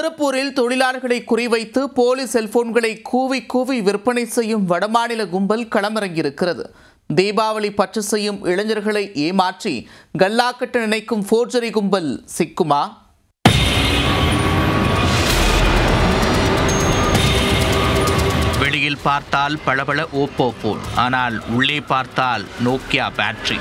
திருப்பூரில் தொழிலாளர்களை குறிவைத்து போலி செல்போன்களை கூவி கூவி விற்பனை செய்யும் வடமாநில கும்பல் களமிறங்கியிருக்கிறது தீபாவளி பற்று செய்யும் இளைஞர்களை ஏமாற்றி கல்லாக்கட்ட நினைக்கும் ஃபோர்ஜரி கும்பல் சிக்குமா வெளியில் பார்த்தால் பளபள ஓப்போ போன் ஆனால் உள்ளே பார்த்தால் நோக்கியா பேட்டரி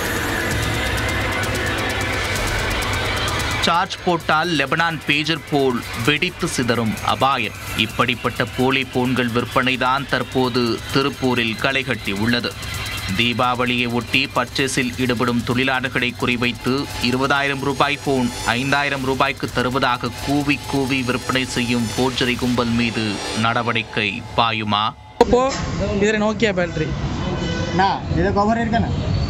சார்ஜ் போட்டால் லெபனான் பேஜர் போல் வெடித்து சிதறும் அபாயம் இப்படிப்பட்ட போலி போன்கள் விற்பனைதான் தற்போது திருப்பூரில் களைகட்டி உள்ளது தீபாவளியை ஒட்டி பர்ச்சேஸில் ஈடுபடும் தொழிலாளர்களை குறிவைத்து இருபதாயிரம் ரூபாய் போன் ஐந்தாயிரம் ரூபாய்க்கு தருவதாக கூவி கூவி விற்பனை செய்யும் போர்ஜரி கும்பல் மீது நடவடிக்கை பாயுமா ಓಪ್ಪೋ ಇದ್ರೆ ನೋಕಿಯಾ ಬ್ಯಾಟ್ರಿ ನಾ ಇದು ಕವರ್ ಇರ್ಕನ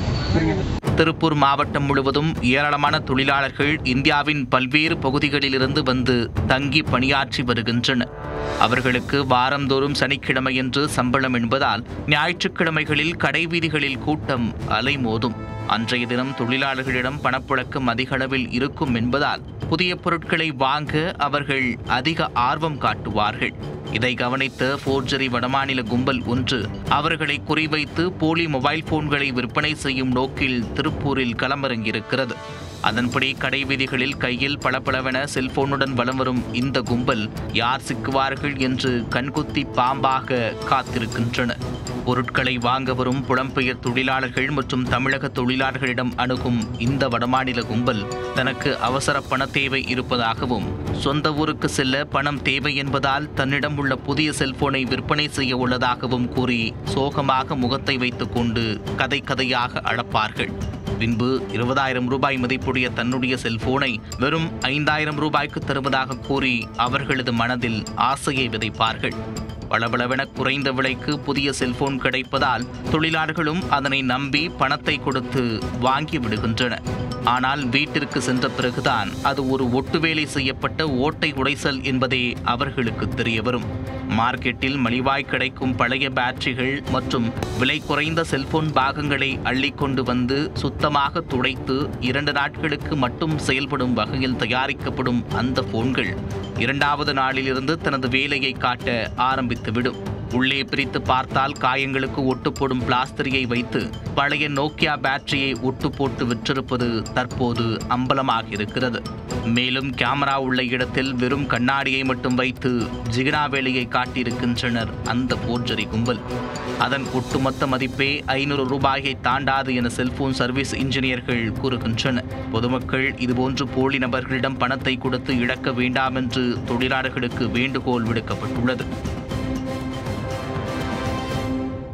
திருப்பூர் மாவட்டம் முழுவதும் ஏராளமான தொழிலாளர்கள் இந்தியாவின் பல்வேறு பகுதிகளிலிருந்து வந்து தங்கி பணியாற்றி வருகின்றனர் அவர்களுக்கு வாரந்தோறும் சனிக்கிழமையன்று சம்பளம் என்பதால் ஞாயிற்றுக்கிழமைகளில் கடைவீதிகளில் கூட்டம் அலைமோதும் அன்றைய தினம் தொழிலாளர்களிடம் பணப்புழக்கம் அதிக அளவில் இருக்கும் என்பதால் புதிய பொருட்களை வாங்க அவர்கள் அதிக ஆர்வம் காட்டுவார்கள் இதை கவனித்த போர்ஜரி வடமாநில கும்பல் ஒன்று அவர்களை குறிவைத்து போலி மொபைல் போன்களை விற்பனை செய்யும் நோக்கில் திருப்பூரில் களமிறங்கியிருக்கிறது அதன்படி கடைவீதிகளில் கையில் பளபளவென செல்போனுடன் வலம் வரும் இந்த கும்பல் யார் சிக்குவார்கள் என்று கண்குத்தி பாம்பாக காத்திருக்கின்றனர் பொருட்களை வாங்க வரும் புலம்பெயர் தொழிலாளர்கள் மற்றும் தமிழக தொழிலாளர்களிடம் அணுகும் இந்த வடமாநில கும்பல் தனக்கு அவசர பண தேவை இருப்பதாகவும் சொந்த ஊருக்கு செல்ல பணம் தேவை என்பதால் தன்னிடம் உள்ள புதிய செல்போனை விற்பனை செய்ய உள்ளதாகவும் கூறி சோகமாக முகத்தை வைத்துக்கொண்டு கதை கதையாக அழப்பார்கள் பின்பு இருபதாயிரம் ரூபாய் மதிப்புடைய தன்னுடைய செல்போனை வெறும் ஐந்தாயிரம் ரூபாய்க்கு தருவதாக கூறி அவர்களது மனதில் ஆசையை விதைப்பார்கள் பளபளவென குறைந்த விலைக்கு புதிய செல்போன் கிடைப்பதால் தொழிலாளர்களும் அதனை நம்பி பணத்தை கொடுத்து வாங்கி விடுகின்றனர் ஆனால் வீட்டிற்கு சென்ற பிறகுதான் அது ஒரு ஒட்டு வேலை செய்யப்பட்ட ஓட்டை உடைசல் என்பதே அவர்களுக்கு தெரிய வரும் மார்க்கெட்டில் மலிவாய் கிடைக்கும் பழைய பேட்டரிகள் மற்றும் விலை குறைந்த செல்போன் பாகங்களை அள்ளிக்கொண்டு வந்து சுத்தமாக துடைத்து இரண்டு நாட்களுக்கு மட்டும் செயல்படும் வகையில் தயாரிக்கப்படும் அந்த போன்கள் இரண்டாவது நாளிலிருந்து தனது வேலையை காட்ட ஆரம்பித்துவிடும் உள்ளே பிரித்து பார்த்தால் காயங்களுக்கு ஒட்டு போடும் பிளாஸ்டரியை வைத்து பழைய நோக்கியா பேட்டரியை ஒட்டு போட்டு விற்றிருப்பது தற்போது அம்பலமாக இருக்கிறது மேலும் கேமரா உள்ள இடத்தில் வெறும் கண்ணாடியை மட்டும் வைத்து ஜிகினா வேலையை காட்டியிருக்கின்றனர் அந்த போர்ஜரி கும்பல் அதன் ஒட்டுமொத்த மதிப்பே ஐநூறு ரூபாயை தாண்டாது என செல்போன் சர்வீஸ் இன்ஜினியர்கள் கூறுகின்றனர் பொதுமக்கள் இதுபோன்று போலி நபர்களிடம் பணத்தை கொடுத்து இழக்க வேண்டாம் என்று தொழிலாளர்களுக்கு வேண்டுகோள் விடுக்கப்பட்டுள்ளது